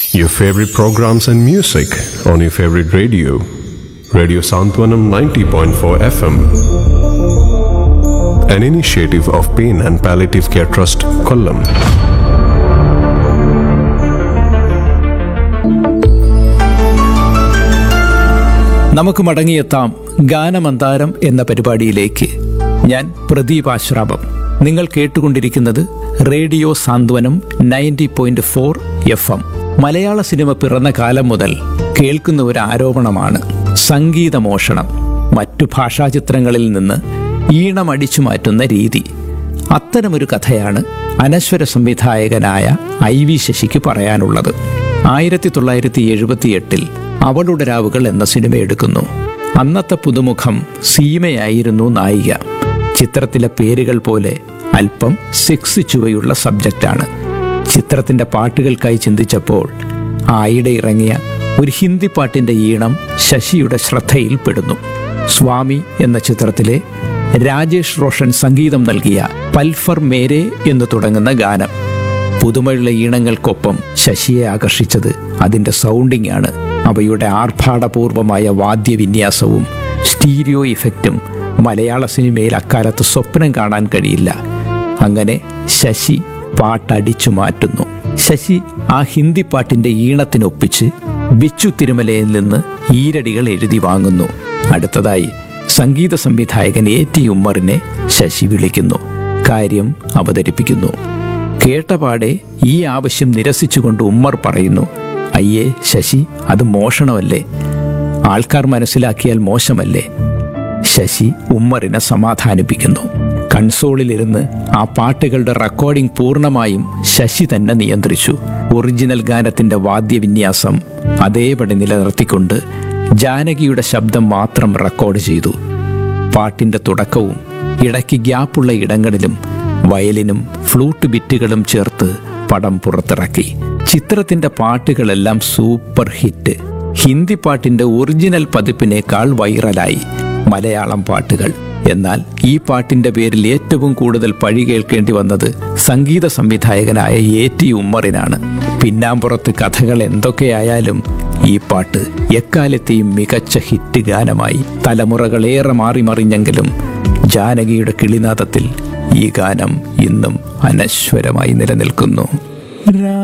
Your favorite programs and music on your favorite radio. Radio Santwanam 90.4 FM. An initiative of Pain and Palliative Care Trust, Kollam. നമുക്ക് മടങ്ങിയെത്താം ഗാനമന്താരം എന്ന പരിപാടിയിലേക്ക് ഞാൻ പ്രദീപ് ആശ്രാമം നിങ്ങൾ കേട്ടുകൊണ്ടിരിക്കുന്നത് radio Santhwanam ninety point four F M മലയാള cinema പിറന്ന കാലം മുതൽ കേൾക്കുന്ന ഒരു ആരോപണമാണ് സംഗീതമോഷണം മറ്റു ഭാഷാചിത്രങ്ങളിൽ നിന്ന് ഈണം അടിച്ചു മാറ്റുന്ന രീതി അത്തരമൊരു കഥയാണ് അനശ്വര സംവിധായകനായ ഐ വി ശശിക്ക് പറയാനുള്ളത് ആയിരത്തി തൊള്ളായിരത്തി എഴുപത്തിയെട്ടിൽ അവളുടെ രാവുകൾ എന്ന സിനിമ എടുക്കുന്നു അന്നത്തെ പുതുമുഖം സീമയായിരുന്നു നായിക ചിത്രത്തിലെ പേരുകൾ പോലെ അല്പം സെക്സ് ചുവയുള്ള സബ്ജക്റ്റാണ് ചിത്രത്തിന്റെ പാട്ടുകൾക്കായി ചിന്തിച്ചപ്പോൾ ആയിടെ ഇറങ്ങിയ ഒരു ഹിന്ദി പാട്ടിന്റെ ഈണം ശശിയുടെ ശ്രദ്ധയിൽപ്പെടുന്നു സ്വാമി എന്ന ചിത്രത്തിലെ രാജേഷ് റോഷൻ സംഗീതം നൽകിയ പൽഫർ മേരെ എന്ന് തുടങ്ങുന്ന ഗാനം പുതുമയുള്ള ഈണങ്ങൾക്കൊപ്പം ശശിയെ ആകർഷിച്ചത് അതിന്റെ സൗണ്ടിംഗ് ആണ് അവയുടെ ആർഭാടപൂർവമായ വാദ്യവിന്യാസവും സ്റ്റീരിയോ ഇഫക്റ്റും മലയാള സിനിമയിൽ അക്കാലത്ത് സ്വപ്നം കാണാൻ കഴിയില്ല അങ്ങനെ ശശി പാട്ടടിച്ചു മാറ്റുന്നു ശശി ആ ഹിന്ദി പാട്ടിന്റെ ഈണത്തിനൊപ്പിച്ച് ബിച്ചു തിരുമലയിൽ നിന്ന് ഈരടികൾ എഴുതി വാങ്ങുന്നു അടുത്തതായി സംഗീത സംവിധായകൻ എ ടി ഉമ്മറിനെ ശശി വിളിക്കുന്നു കാര്യം അവതരിപ്പിക്കുന്നു കേട്ടപാടെ ഈ ആവശ്യം നിരസിച്ചുകൊണ്ട് ഉമ്മർ പറയുന്നു അയ്യേ ശശി അത് മോഷണമല്ലേ ആൾക്കാർ മനസ്സിലാക്കിയാൽ മോശമല്ലേ ശശി ഉമ്മറിനെ സമാധാനിപ്പിക്കുന്നു കൺസോളിലിരുന്ന് ആ പാട്ടുകളുടെ റെക്കോർഡിംഗ് പൂർണ്ണമായും ശശി തന്നെ നിയന്ത്രിച്ചു ഒറിജിനൽ ഗാനത്തിന്റെ വാദ്യവിന്യാസം അതേപടി നിലനിർത്തിക്കൊണ്ട് ജാനകിയുടെ ശബ്ദം മാത്രം റെക്കോർഡ് ചെയ്തു പാട്ടിന്റെ തുടക്കവും ഇടയ്ക്ക് ഗ്യാപ്പുള്ള ഇടങ്ങളിലും വയലിനും ഫ്ലൂട്ട് ബിറ്റുകളും ചേർത്ത് പടം പുറത്തിറക്കി ചിത്രത്തിന്റെ പാട്ടുകളെല്ലാം സൂപ്പർ ഹിറ്റ് ഹിന്ദി പാട്ടിന്റെ ഒറിജിനൽ പതിപ്പിനേക്കാൾ വൈറലായി മലയാളം പാട്ടുകൾ എന്നാൽ ഈ പാട്ടിന്റെ പേരിൽ ഏറ്റവും കൂടുതൽ പഴി കേൾക്കേണ്ടി വന്നത് സംഗീത സംവിധായകനായ എ ടി ഉമ്മറിനാണ് പിന്നാമ്പുറത്ത് കഥകൾ എന്തൊക്കെയായാലും ഈ പാട്ട് എക്കാലത്തെയും മികച്ച ഹിറ്റ് ഗാനമായി തലമുറകളേറെ മാറി മറിഞ്ഞെങ്കിലും ജാനകിയുടെ കിളിനാദത്തിൽ ഈ ഗാനം ഇന്നും അനശ്വരമായി നിലനിൽക്കുന്നു